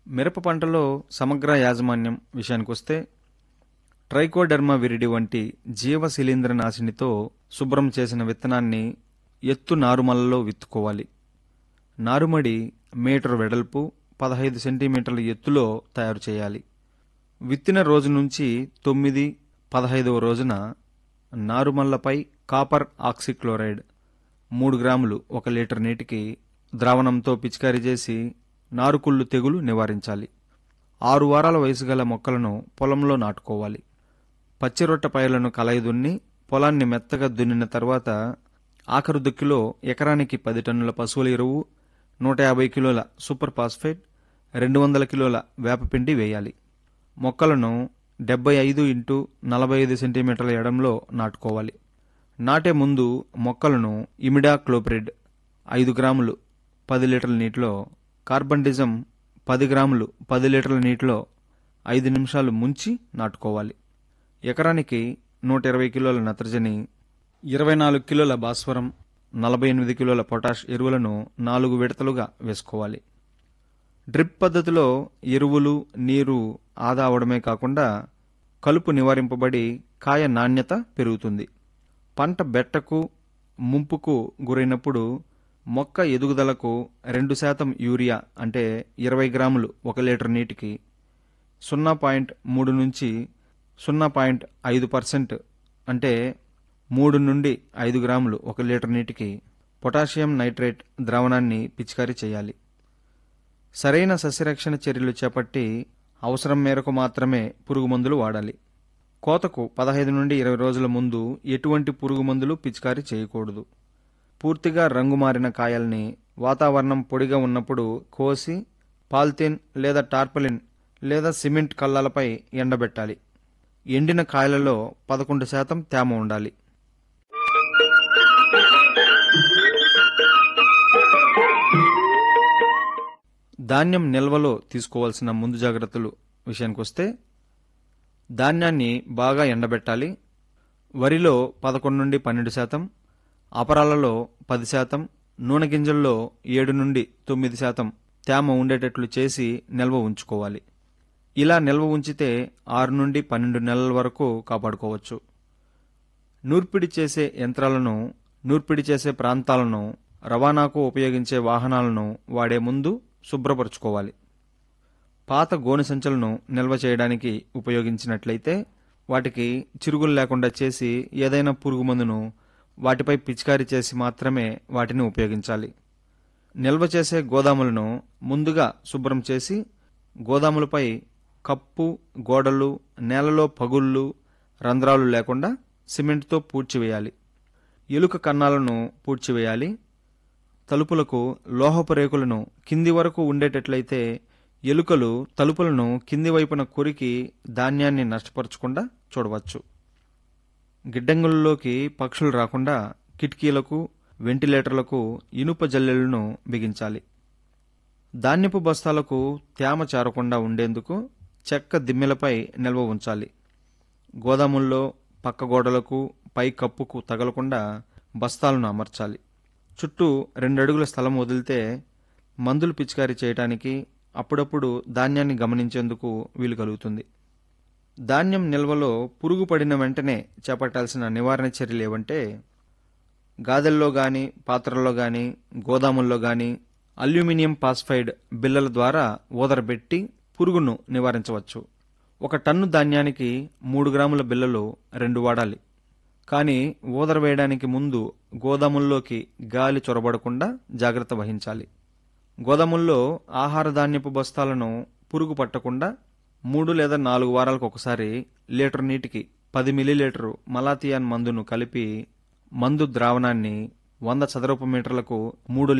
మిరప పంటలో సమగ్ర యాజమాన్యం విషయానికొస్తే ట్రైకోడెర్మా విరిడి వంటి జీవ శిలీంద్ర నాశినితో శుభ్రం చేసిన విత్తనాన్ని ఎత్తు నారుమలలో విత్తుకోవాలి నారుమడి మీటర్ వెడల్పు పదహైదు సెంటీమీటర్ల ఎత్తులో తయారు చేయాలి విత్తిన రోజు నుంచి తొమ్మిది పదహైదవ రోజున నారుమల్లపై కాపర్ ఆక్సిక్లోరైడ్ మూడు గ్రాములు ఒక లీటర్ నీటికి ద్రావణంతో పిచికారీ చేసి నారుకుళ్ళు తెగులు నివారించాలి ఆరు వారాల వయసు గల మొక్కలను పొలంలో నాటుకోవాలి పచ్చిరొట్ట పైర్లను కలయిదున్ని పొలాన్ని మెత్తగా దున్నిన తర్వాత ఆఖరు దుక్కిలో ఎకరానికి పది టన్నుల పశువుల ఎరువు నూట యాభై కిలోల సూపర్ ఫాస్ఫేట్ రెండు వందల కిలోల వేపపిండి వేయాలి మొక్కలను డెబ్బై ఐదు ఇంటూ నలభై ఐదు సెంటీమీటర్ల ఎడంలో నాటుకోవాలి నాటే ముందు మొక్కలను ఇమిడా క్లోప్రిడ్ ఐదు గ్రాములు పది లీటర్ల నీటిలో కార్బండిజం పది గ్రాములు పది లీటర్ల నీటిలో ఐదు నిమిషాలు ముంచి నాటుకోవాలి ఎకరానికి నూట ఇరవై కిలోల నత్రజని ఇరవై నాలుగు కిలోల భాస్వరం నలభై ఎనిమిది కిలోల పొటాష్ ఎరువులను నాలుగు విడతలుగా వేసుకోవాలి డ్రిప్ పద్ధతిలో ఎరువులు నీరు ఆదా అవడమే కాకుండా కలుపు నివారింపబడి కాయ నాణ్యత పెరుగుతుంది పంట బెట్టకు ముంపుకు గురైనప్పుడు మొక్క ఎదుగుదలకు రెండు శాతం యూరియా అంటే ఇరవై గ్రాములు ఒక లీటర్ నీటికి సున్నా పాయింట్ మూడు నుంచి సున్నా పాయింట్ ఐదు పర్సెంట్ అంటే మూడు నుండి ఐదు గ్రాములు ఒక లీటర్ నీటికి పొటాషియం నైట్రేట్ ద్రావణాన్ని పిచికారీ చేయాలి సరైన సస్యరక్షణ చర్యలు చేపట్టి అవసరం మేరకు మాత్రమే పురుగు మందులు వాడాలి కోతకు పదహైదు నుండి ఇరవై రోజుల ముందు ఎటువంటి పురుగు మందులు పిచికారీ చేయకూడదు పూర్తిగా రంగు మారిన కాయల్ని వాతావరణం పొడిగా ఉన్నప్పుడు కోసి పాల్తీన్ లేదా టార్పలిన్ లేదా సిమెంట్ కళ్ళాలపై ఎండబెట్టాలి ఎండిన కాయలలో పదకొండు శాతం తేమ ఉండాలి ధాన్యం నిల్వలో తీసుకోవాల్సిన ముందు జాగ్రత్తలు విషయానికొస్తే ధాన్యాన్ని బాగా ఎండబెట్టాలి వరిలో పదకొండు నుండి పన్నెండు శాతం అపరాలలో పది శాతం నూనె గింజల్లో ఏడు నుండి తొమ్మిది శాతం తేమ ఉండేటట్లు చేసి నిల్వ ఉంచుకోవాలి ఇలా నిల్వ ఉంచితే ఆరు నుండి పన్నెండు నెలల వరకు కాపాడుకోవచ్చు నూర్పిడి చేసే యంత్రాలను నూర్పిడి చేసే ప్రాంతాలను రవాణాకు ఉపయోగించే వాహనాలను వాడే ముందు శుభ్రపరచుకోవాలి పాత గోనె సంచులను నిల్వ చేయడానికి ఉపయోగించినట్లయితే వాటికి చిరుగులు లేకుండా చేసి ఏదైనా పురుగు మందును వాటిపై పిచికారీ చేసి మాత్రమే వాటిని ఉపయోగించాలి నిల్వ చేసే గోదాములను ముందుగా శుభ్రం చేసి గోదాములపై కప్పు గోడలు నేలలో పగుళ్ళు రంధ్రాలు లేకుండా సిమెంట్తో పూడ్చివేయాలి ఎలుక కన్నాలను పూడ్చివేయాలి తలుపులకు లోహపు రేకులను కింది వరకు ఉండేటట్లయితే ఎలుకలు తలుపులను కింది వైపున కొరికి ధాన్యాన్ని నష్టపరచకుండా చూడవచ్చు గిడ్డంగులలోకి పక్షులు రాకుండా కిటికీలకు వెంటిలేటర్లకు ఇనుప జల్లెలను బిగించాలి ధాన్యపు బస్తాలకు తేమ చేరకుండా ఉండేందుకు చెక్క దిమ్మెలపై నిల్వ ఉంచాలి గోదాముల్లో పక్క గోడలకు పై కప్పుకు తగలకుండా బస్తాలను అమర్చాలి చుట్టూ రెండడుగుల స్థలం వదిలితే మందులు పిచికారీ చేయటానికి అప్పుడప్పుడు ధాన్యాన్ని గమనించేందుకు వీలు కలుగుతుంది ధాన్యం నిల్వలో పురుగు పడిన వెంటనే చేపట్టాల్సిన నివారణ చర్యలు ఏవంటే గాదెల్లో గాని పాత్రల్లో గాని గోదాముల్లో గాని అల్యూమినియం పాస్ఫైడ్ బిల్లల ద్వారా ఊదరబెట్టి పురుగును నివారించవచ్చు ఒక టన్ను ధాన్యానికి మూడు గ్రాముల బిల్లలు రెండు వాడాలి కానీ ఊదర వేయడానికి ముందు గోదాముల్లోకి గాలి చొరబడకుండా జాగ్రత్త వహించాలి గోదాముల్లో ఆహార ధాన్యపు బస్తాలను పురుగు పట్టకుండా మూడు లేదా నాలుగు వారాలకు ఒకసారి లీటర్ నీటికి పది మిల్లీలీటరు మలాథియాన్ మందును కలిపి మందు ద్రావణాన్ని వంద చదరపు మీటర్లకు మూడు